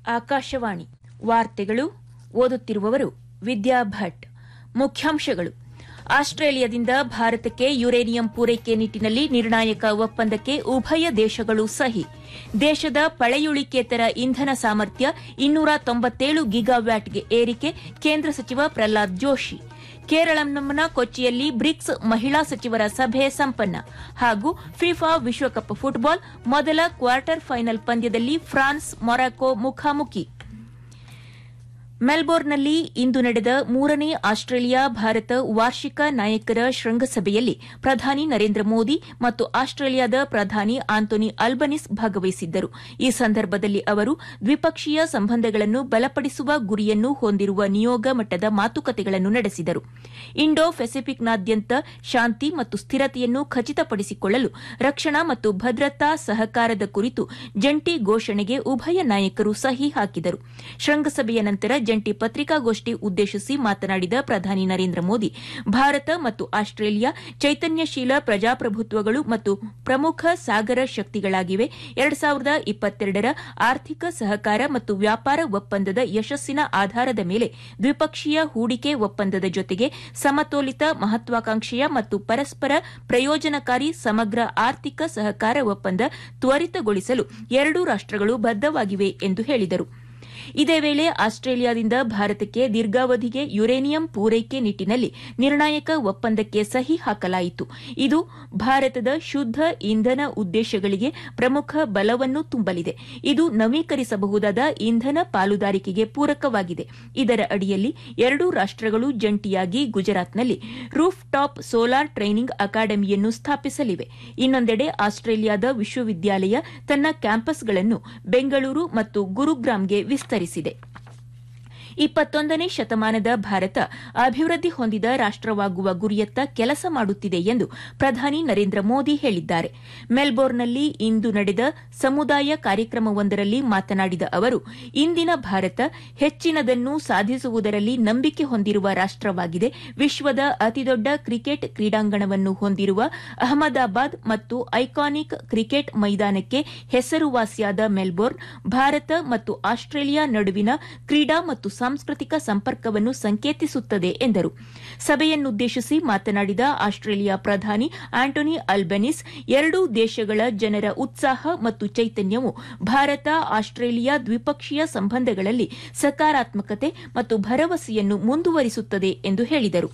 ಆಕಾಶವಾಣಿ ವಾರ್ತೆಗಳು ಓದುತ್ತಿರುವವರು ವಿದ್ಯಾ ಭಟ್ ಮುಖ್ಯಾಂಶಗಳು ಆಸ್ಟ್ರೇಲಿಯಾದಿಂದ ಭಾರತಕ್ಕೆ ಯುರೇನಿಯಂ ಪೂರೈಕೆ ನಿಟ್ಟಿನಲ್ಲಿ ನಿರ್ಣಾಯಕ ಒಪ್ಪಂದಕ್ಕೆ ಉಭಯ ದೇಶಗಳು ಸಹಿ ದೇಶದ ಪಳೆಯುಳಿಕೇತರ ಇಂಧನ ಸಾಮರ್ಥ್ಯ ಇನ್ನೂರ ತೊಂಬತ್ತೇಳು ಗಿಗಾವ್ಯಾಟ್ಗೆ ಏರಿಕೆ ಕೇಂದ್ರ ಸಚಿವ ಪ್ರಹ್ಲಾದ್ ಜೋಶಿ ಕೇರಳಂನ ಕೊಚ್ಚಿಯಲ್ಲಿ ಬ್ರಿಕ್ಸ್ ಮಹಿಳಾ ಸಚಿವರ ಸಭೆ ಸಂಪನ್ನ ಹಾಗೂ ಫಿಫಾ ವಿಶ್ವಕಪ್ ಫುಟ್ಬಾಲ್ ಮೊದಲ ಕ್ವಾರ್ಟರ್ ಫೈನಲ್ ಪಂದ್ಯದಲ್ಲಿ ಫ್ರಾನ್ಸ್ ಮೊರಾಕೊ ಮುಖಾಮುಖಿ ಮೆಲ್ಬೋರ್ನ್ನಲ್ಲಿ ಇಂದು ನಡೆದ ಮೂರನೇ ಆಸ್ಟ್ರೇಲಿಯಾ ಭಾರತ ವಾರ್ಷಿಕ ನಾಯಕರ ಶೃಂಗಸಭೆಯಲ್ಲಿ ಪ್ರಧಾನಿ ನರೇಂದ್ರ ಮೋದಿ ಮತ್ತು ಆಸ್ಟ್ರೇಲಿಯಾದ ಪ್ರಧಾನಿ ಆಂಟೋನಿ ಅಲ್ಬನಿಸ್ ಭಾಗವಹಿಸಿದ್ದರು ಈ ಸಂದರ್ಭದಲ್ಲಿ ಅವರು ದ್ವಿಪಕ್ಷೀಯ ಸಂಬಂಧಗಳನ್ನು ಬಲಪಡಿಸುವ ಗುರಿಯನ್ನು ಹೊಂದಿರುವ ನಿಯೋಗ ಮಟ್ಟದ ಮಾತುಕತೆಗಳನ್ನು ನಡೆಸಿದರು ಇಂಡೋ ಪೆಸಿಫಿಕ್ನಾದ್ಯಂತ ಶಾಂತಿ ಮತ್ತು ಸ್ಥಿರತೆಯನ್ನು ಖಚಿತಪಡಿಸಿಕೊಳ್ಳಲು ರಕ್ಷಣಾ ಮತ್ತು ಭದ್ರತಾ ಸಹಕಾರದ ಕುರಿತು ಜಂಟಿ ಘೋಷಣೆಗೆ ಉಭಯ ನಾಯಕರು ಸಹಿ ಹಾಕಿದರು ಶೃಂಗಸಭೆಯ ನಂತರ ಜಂಟಿ ಪತ್ರಿಕಾಗೋಷ್ಠಿ ಉದ್ದೇಶಿಸಿ ಮಾತನಾಡಿದ ಪ್ರಧಾನಿ ನರೇಂದ್ರ ಮೋದಿ ಭಾರತ ಮತ್ತು ಆಸ್ಟ್ರೇಲಿಯಾ ಚೈತನ್ಯಶೀಲ ಪ್ರಜಾಪ್ರಭುತ್ವಗಳು ಮತ್ತು ಪ್ರಮುಖ ಸಾಗರ ಶಕ್ತಿಗಳಾಗಿವೆ ಎರಡು ಸಾವಿರದ ಇಪ್ಪತ್ತೆರಡರ ಆರ್ಥಿಕ ಸಹಕಾರ ಮತ್ತು ವ್ಯಾಪಾರ ಒಪ್ಪಂದದ ಯಶಸ್ಸಿನ ಆಧಾರದ ಮೇಲೆ ದ್ವಿಪಕ್ಷೀಯ ಹೂಡಿಕೆ ಒಪ್ಪಂದದ ಜೊತೆಗೆ ಸಮತೋಲಿತ ಮಹತ್ವಾಕಾಂಕ್ಷೆಯ ಮತ್ತು ಪರಸ್ಪರ ಪ್ರಯೋಜನಕಾರಿ ಸಮಗ್ರ ಆರ್ಥಿಕ ಸಹಕಾರ ಒಪ್ಪಂದ ತ್ವರಿತಗೊಳಿಸಲು ಎರಡೂ ರಾಷ್ಟಗಳು ಬದ್ದವಾಗಿವೆ ಎಂದು ಹೇಳಿದರು ಇದೇ ವೇಳೆ ಆಸ್ಟ್ರೇಲಿಯಾದಿಂದ ಭಾರತಕ್ಕೆ ದೀರ್ಘಾವಧಿಗೆ ಯುರೇನಿಯಂ ಪೂರೈಕೆ ನಿಟ್ಟಿನಲ್ಲಿ ನಿರ್ಣಾಯಕ ಒಪ್ಪಂದಕ್ಕೆ ಸಹಿ ಹಾಕಲಾಯಿತು ಇದು ಭಾರತದ ಶುದ್ದ ಇಂಧನ ಉದ್ದೇಶಗಳಿಗೆ ಪ್ರಮುಖ ಬಲವನ್ನು ತುಂಬಲಿದೆ ಇದು ನವೀಕರಿಸಬಹುದಾದ ಇಂಧನ ಪಾಲುದಾರಿಕೆಗೆ ಪೂರಕವಾಗಿದೆ ಇದರ ಅಡಿಯಲ್ಲಿ ಎರಡೂ ರಾಷ್ಟಗಳು ಜಂಟಿಯಾಗಿ ಗುಜರಾತ್ನಲ್ಲಿ ರೂಫ್ ಟಾಪ್ ಸೋಲಾರ್ ಟ್ರೈನಿಂಗ್ ಅಕಾಡೆಮಿಯನ್ನು ಸ್ಥಾಪಿಸಲಿವೆ ಇನ್ನೊಂದೆಡೆ ಆಸ್ಟ್ರೇಲಿಯಾದ ವಿಶ್ವವಿದ್ಯಾಲಯ ತನ್ನ ಕ್ಯಾಂಪಸ್ಗಳನ್ನು ಬೆಂಗಳೂರು ಮತ್ತು ಗುರುಗ್ರಾಂಗೆ ವಿಸ್ತರಿಸಿದೆ ಇಪ್ಪತ್ತೊಂದನೇ ಶತಮಾನದ ಭಾರತ ಅಭಿವೃದ್ಧಿ ಹೊಂದಿದ ರಾಷ್ಟವಾಗುವ ಗುರಿಯತ್ತ ಕೆಲಸ ಮಾಡುತ್ತಿದೆ ಎಂದು ಪ್ರಧಾನಿ ನರೇಂದ್ರ ಮೋದಿ ಹೇಳಿದ್ದಾರೆ ಮೆಲ್ಬೋರ್ನ್ನಲ್ಲಿ ಇಂದು ನಡೆದ ಸಮುದಾಯ ಕಾರ್ಯಕ್ರಮವೊಂದರಲ್ಲಿ ಮಾತನಾಡಿದ ಅವರು ಇಂದಿನ ಭಾರತ ಹೆಚ್ಚಿನದನ್ನು ಸಾಧಿಸುವುದರಲ್ಲಿ ನಂಬಿಕೆ ಹೊಂದಿರುವ ರಾಷ್ಟವಾಗಿದೆ ವಿಶ್ವದ ಅತಿದೊಡ್ಡ ಕ್ರಿಕೆಟ್ ಕ್ರೀಡಾಂಗಣವನ್ನು ಹೊಂದಿರುವ ಅಹಮದಾಬಾದ್ ಮತ್ತು ಐಕಾನಿಕ್ ಕ್ರಿಕೆಟ್ ಮೈದಾನಕ್ಕೆ ಹೆಸರುವಾಸಿಯಾದ ಮೆಲ್ಬೋರ್ನ್ ಭಾರತ ಮತ್ತು ಆಸ್ಟ್ರೇಲಿಯಾ ನಡುವಿನ ಕ್ರೀಡಾ ಮತ್ತು ಸಾಂಸ್ಕೃತಿಕ ಸಂಪರ್ಕವನ್ನು ಸಂಕೇತಿಸುತ್ತದೆ ಎಂದರು ಸಭೆಯನ್ನುದ್ದೇಶಿಸಿ ಮಾತನಾಡಿದ ಆಸ್ಟ್ರೇಲಿಯಾ ಪ್ರಧಾನಿ ಆಂಟೋನಿ ಅಲ್ಬನಿಸ್ ಎರಡೂ ದೇಶಗಳ ಜನರ ಉತ್ಸಾಹ ಮತ್ತು ಚೈತನ್ಯವು ಭಾರತ ಆಸ್ಟ್ರೇಲಿಯಾ ದ್ವಿಪಕ್ಷೀಯ ಸಂಬಂಧಗಳಲ್ಲಿ ಸಕಾರಾತ್ಮಕತೆ ಮತ್ತು ಭರವಸೆಯನ್ನು ಮುಂದುವರಿಸುತ್ತದೆ ಎಂದು ಹೇಳಿದರು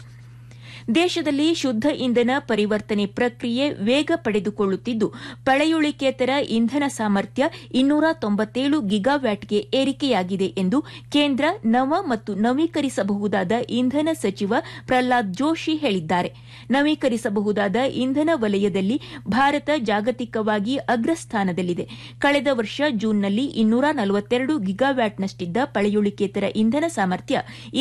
ದೇಶದಲ್ಲಿ ಶುದ್ದ ಇಂಧನ ಪರಿವರ್ತನೆ ಪ್ರಕ್ರಿಯೆ ವೇಗ ಪಡೆದುಕೊಳ್ಳುತ್ತಿದ್ದು ಪಳೆಯುಳಿಕೇತರ ಇಂಧನ ಸಾಮರ್ಥ್ಯ ಇನ್ನೂರ ತೊಂಬತ್ತೇಳು ಗಿಗಾವ್ಯಾಟ್ಗೆ ಏರಿಕೆಯಾಗಿದೆ ಎಂದು ಕೇಂದ್ರ ನವ ಮತ್ತು ನವೀಕರಿಸಬಹುದಾದ ಇಂಧನ ಸಚಿವ ಪ್ರಹ್ಲಾದ್ ಜೋಶಿ ಹೇಳಿದ್ದಾರೆ ನವೀಕರಿಸಬಹುದಾದ ಇಂಧನ ವಲಯದಲ್ಲಿ ಭಾರತ ಜಾಗತಿಕವಾಗಿ ಅಗ್ರಸ್ಥಾನದಲ್ಲಿದೆ ಕಳೆದ ವರ್ಷ ಜೂನ್ನಲ್ಲಿ ಇನ್ನೂರ ನಲವತ್ತೆರಡು ಗಿಗಾವ್ಯಾಟ್ನಷ್ಟಿದ್ದ ಪಳೆಯುಳಿಕೇತರ ಇಂಧನ ಸಾಮರ್ಥ್ಯ